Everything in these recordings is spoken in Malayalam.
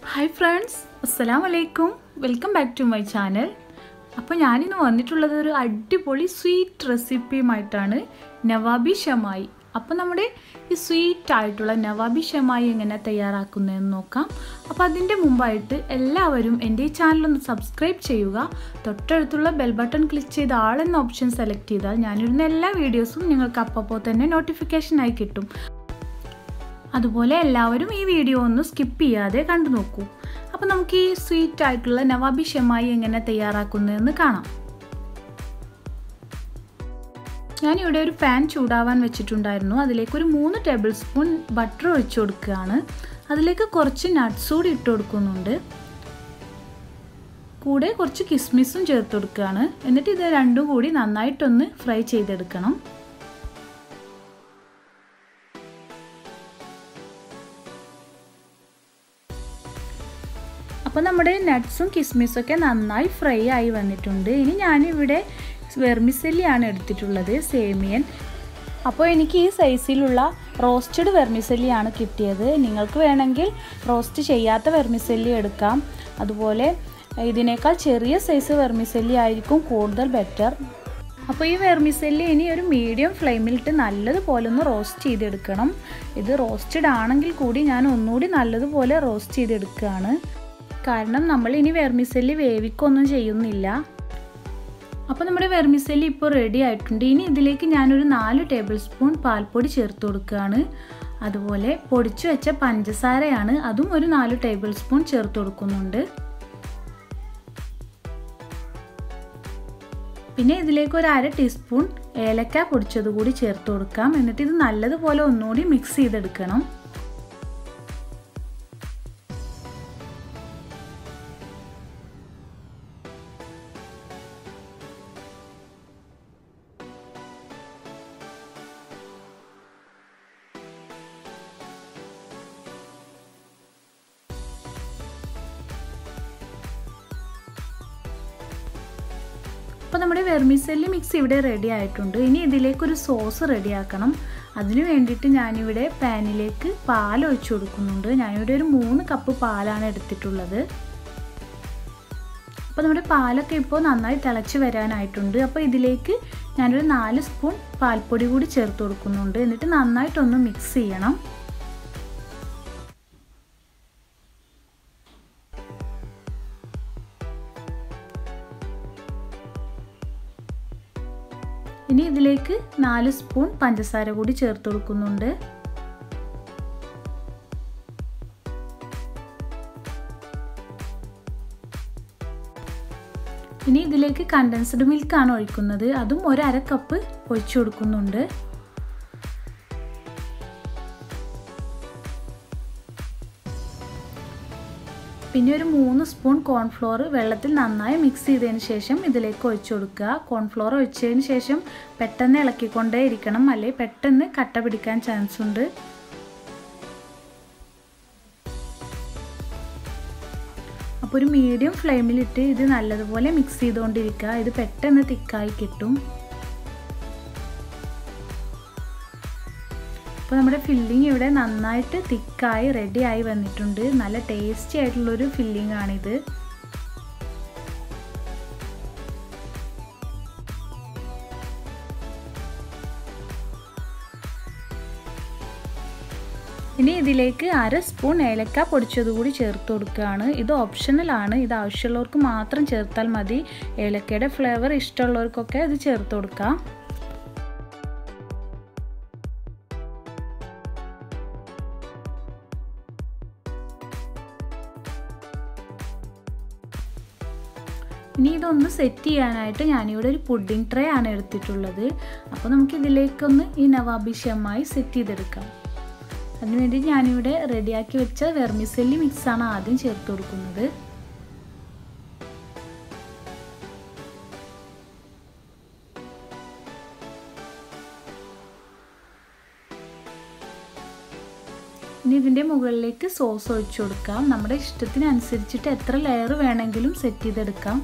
ഹായ് ഫ്രണ്ട്സ് അസ്സലാം വലൈക്കും welcome back to my channel അപ്പോൾ ഞാനിന്ന് വന്നിട്ടുള്ളത് ഒരു അടിപൊളി സ്വീറ്റ് റെസിപ്പിയുമായിട്ടാണ് നവാബി ഷമായി അപ്പോൾ നമ്മുടെ ഈ സ്വീറ്റ് ആയിട്ടുള്ള നവാബി ഷമായി എങ്ങനെ തയ്യാറാക്കുന്നതെന്ന് നോക്കാം അപ്പോൾ അതിൻ്റെ മുമ്പായിട്ട് എല്ലാവരും എൻ്റെ ഈ ചാനലൊന്ന് സബ്സ്ക്രൈബ് ചെയ്യുക തൊട്ടടുത്തുള്ള ബെൽ ബട്ടൺ ക്ലിക്ക് ചെയ്ത് ആൾ എന്ന ഓപ്ഷൻ സെലക്ട് ചെയ്താൽ ഞാനിടുന്ന എല്ലാ വീഡിയോസും നിങ്ങൾക്ക് അപ്പോൾ തന്നെ നോട്ടിഫിക്കേഷനായി കിട്ടും അതുപോലെ എല്ലാവരും ഈ വീഡിയോ ഒന്ന് സ്കിപ്പ് ചെയ്യാതെ കണ്ടു നോക്കൂ അപ്പോൾ നമുക്ക് ഈ സ്വീറ്റ് ആയിട്ടുള്ള നവാബി ഷെമായി എങ്ങനെ തയ്യാറാക്കുന്നതെന്ന് കാണാം ഞാനിവിടെ ഒരു പാൻ ചൂടാവാൻ വെച്ചിട്ടുണ്ടായിരുന്നു അതിലേക്ക് ഒരു മൂന്ന് ടേബിൾ സ്പൂൺ ബട്ടർ ഒഴിച്ചു കൊടുക്കുകയാണ് അതിലേക്ക് കുറച്ച് നട്ട്സ് കൂടി ഇട്ട് കൊടുക്കുന്നുണ്ട് കൂടെ കുറച്ച് കിസ്മിസും ചേർത്ത് കൊടുക്കുകയാണ് എന്നിട്ട് ഇത് രണ്ടും കൂടി നന്നായിട്ടൊന്ന് ഫ്രൈ ചെയ്തെടുക്കണം അപ്പോൾ നമ്മുടെ നട്ട്സും കിസ്മിസും ഒക്കെ നന്നായി ഫ്രൈ ആയി വന്നിട്ടുണ്ട് ഇനി ഞാനിവിടെ വെർമിസെല്ലിയാണ് എടുത്തിട്ടുള്ളത് സേമിയൻ അപ്പോൾ എനിക്ക് ഈ സൈസിലുള്ള റോസ്റ്റഡ് വെർമിസെല്ലിയാണ് കിട്ടിയത് നിങ്ങൾക്ക് വേണമെങ്കിൽ റോസ്റ്റ് ചെയ്യാത്ത വെർമിസെല്ലി എടുക്കാം അതുപോലെ ഇതിനേക്കാൾ ചെറിയ സൈസ് വെർമിസെല്ലി ആയിരിക്കും കൂടുതൽ ബെറ്റർ അപ്പോൾ ഈ വെർമിസെല്ലി ഇനി ഒരു മീഡിയം ഫ്ലെയിമിലിട്ട് നല്ലതുപോലെ ഒന്ന് റോസ്റ്റ് ചെയ്തെടുക്കണം ഇത് റോസ്റ്റഡ് ആണെങ്കിൽ കൂടി ഞാൻ ഒന്നുകൂടി നല്ലതുപോലെ റോസ്റ്റ് ചെയ്തെടുക്കുകയാണ് കാരണം നമ്മൾ ഇനി വെർമിസെല്ലി വേവിക്കൊന്നും ചെയ്യുന്നില്ല അപ്പോൾ നമ്മുടെ വെർമിസെല്ലി ഇപ്പോൾ റെഡി ആയിട്ടുണ്ട് ഇനി ഇതിലേക്ക് ഞാനൊരു നാല് ടേബിൾ സ്പൂൺ പാൽപ്പൊടി ചേർത്ത് കൊടുക്കുകയാണ് അതുപോലെ പൊടിച്ചു വെച്ച പഞ്ചസാരയാണ് അതും ഒരു നാല് ടേബിൾ സ്പൂൺ ചേർത്ത് കൊടുക്കുന്നുണ്ട് പിന്നെ ഇതിലേക്ക് ഒരു അര ടീസ്പൂൺ ഏലക്ക പൊടിച്ചത് കൂടി ചേർത്ത് കൊടുക്കാം എന്നിട്ട് ഇത് നല്ലതുപോലെ ഒന്നുകൂടി മിക്സ് ചെയ്തെടുക്കണം അപ്പോൾ നമ്മുടെ വെർമിസെല്ലി മിക്സ് ഇവിടെ റെഡി ആയിട്ടുണ്ട് ഇനി ഇതിലേക്കൊരു സോസ് റെഡിയാക്കണം അതിന് വേണ്ടിയിട്ട് ഞാനിവിടെ പാനിലേക്ക് പാൽ ഒഴിച്ചു കൊടുക്കുന്നുണ്ട് ഞാനിവിടെ ഒരു മൂന്ന് കപ്പ് പാലാണ് എടുത്തിട്ടുള്ളത് അപ്പോൾ നമ്മുടെ പാലൊക്കെ ഇപ്പോൾ നന്നായി തിളച്ച് വരാനായിട്ടുണ്ട് അപ്പോൾ ഇതിലേക്ക് ഞാനൊരു നാല് സ്പൂൺ പാൽപ്പൊടി കൂടി ചേർത്ത് കൊടുക്കുന്നുണ്ട് എന്നിട്ട് നന്നായിട്ടൊന്ന് മിക്സ് ചെയ്യണം ഇനി ഇതിലേക്ക് നാല് സ്പൂൺ പഞ്ചസാര കൂടി ചേർത്ത് കൊടുക്കുന്നുണ്ട് ഇനി ഇതിലേക്ക് കണ്ടൻസ്ഡ് മിൽക്കാണ് ഒഴിക്കുന്നത് അതും ഒരു അര കപ്പ് ഒഴിച്ചു കൊടുക്കുന്നുണ്ട് പിന്നെ ഒരു മൂന്ന് സ്പൂൺ കോൺഫ്ലോർ വെള്ളത്തിൽ നന്നായി മിക്സ് ചെയ്തതിന് ശേഷം ഇതിലേക്ക് ഒഴിച്ചു കൊടുക്കുക കോൺഫ്ലോർ ഒഴിച്ചതിന് ശേഷം പെട്ടെന്ന് ഇളക്കിക്കൊണ്ടേ ഇരിക്കണം അല്ലെങ്കിൽ പെട്ടെന്ന് കട്ട പിടിക്കാൻ ചാൻസ് ഉണ്ട് അപ്പോൾ ഒരു മീഡിയം ഫ്ലെയിമിലിട്ട് ഇത് നല്ലതുപോലെ മിക്സ് ചെയ്തുകൊണ്ടിരിക്കുക ഇത് പെട്ടെന്ന് തിക്കായി കിട്ടും അപ്പോൾ നമ്മുടെ ഫില്ലിങ് ഇവിടെ നന്നായിട്ട് തിക്കായി റെഡി ആയി വന്നിട്ടുണ്ട് നല്ല ടേസ്റ്റി ആയിട്ടുള്ളൊരു ഫില്ലിംഗ് ആണിത് ഇനി ഇതിലേക്ക് അര സ്പൂൺ ഏലക്ക പൊടിച്ചത് കൂടി ചേർത്ത് കൊടുക്കുകയാണ് ഇത് ഓപ്ഷണലാണ് ഇത് ആവശ്യമുള്ളവർക്ക് മാത്രം ചേർത്താൽ മതി ഏലക്കയുടെ ഫ്ലേവർ ഇഷ്ടമുള്ളവർക്കൊക്കെ ഇത് ചേർത്ത് കൊടുക്കാം ഇനി ഇതൊന്ന് സെറ്റ് ചെയ്യാനായിട്ട് ഞാനിവിടെ ഒരു പുഡിംഗ് ട്രേ ആണ് എടുത്തിട്ടുള്ളത് അപ്പോൾ നമുക്ക് ഇതിലേക്കൊന്ന് ഈ നവാബി ഷെമായി സെറ്റ് ചെയ്തെടുക്കാം അതിനുവേണ്ടി ഞാനിവിടെ റെഡിയാക്കി വെച്ച വെർമിസെല്ലി മിക്സാണ് ആദ്യം ചേർത്ത് കൊടുക്കുന്നത് ഇനി ഇതിൻ്റെ മുകളിലേക്ക് സോസ് ഒഴിച്ചു കൊടുക്കാം നമ്മുടെ ഇഷ്ടത്തിനനുസരിച്ചിട്ട് എത്ര ലെയർ വേണമെങ്കിലും സെറ്റ് ചെയ്തെടുക്കാം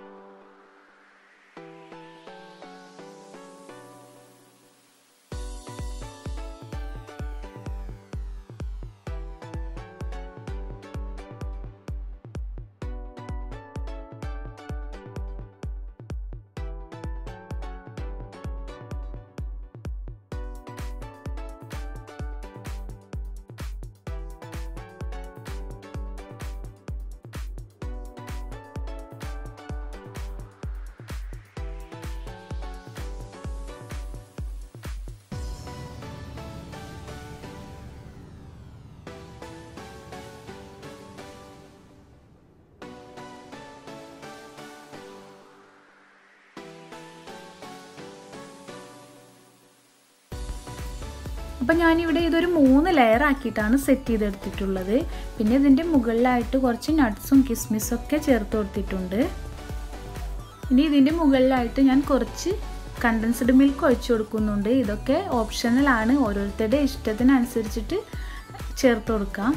അപ്പം ഞാനിവിടെ ഇതൊരു മൂന്ന് ലെയർ ആക്കിയിട്ടാണ് സെറ്റ് ചെയ്തെടുത്തിട്ടുള്ളത് പിന്നെ ഇതിൻ്റെ മുകളിലായിട്ട് കുറച്ച് നട്ട്സും കിസ്മിസും ഒക്കെ ചേർത്ത് കൊടുത്തിട്ടുണ്ട് ഇനി ഇതിൻ്റെ മുകളിലായിട്ട് ഞാൻ കുറച്ച് കണ്ടൻസ്ഡ് മിൽക്ക് ഒഴിച്ചു കൊടുക്കുന്നുണ്ട് ഇതൊക്കെ ഓപ്ഷണലാണ് ഓരോരുത്തരുടെ ഇഷ്ടത്തിനനുസരിച്ചിട്ട് ചേർത്ത് കൊടുക്കാം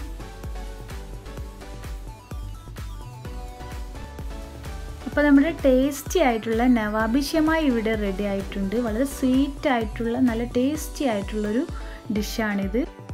അപ്പോൾ നമ്മുടെ ടേസ്റ്റി ആയിട്ടുള്ള നവാബിഷ്യമായി ഇവിടെ റെഡി ആയിട്ടുണ്ട് വളരെ സ്വീറ്റ് ആയിട്ടുള്ള നല്ല ടേസ്റ്റി ആയിട്ടുള്ളൊരു ഡിഷാണിത്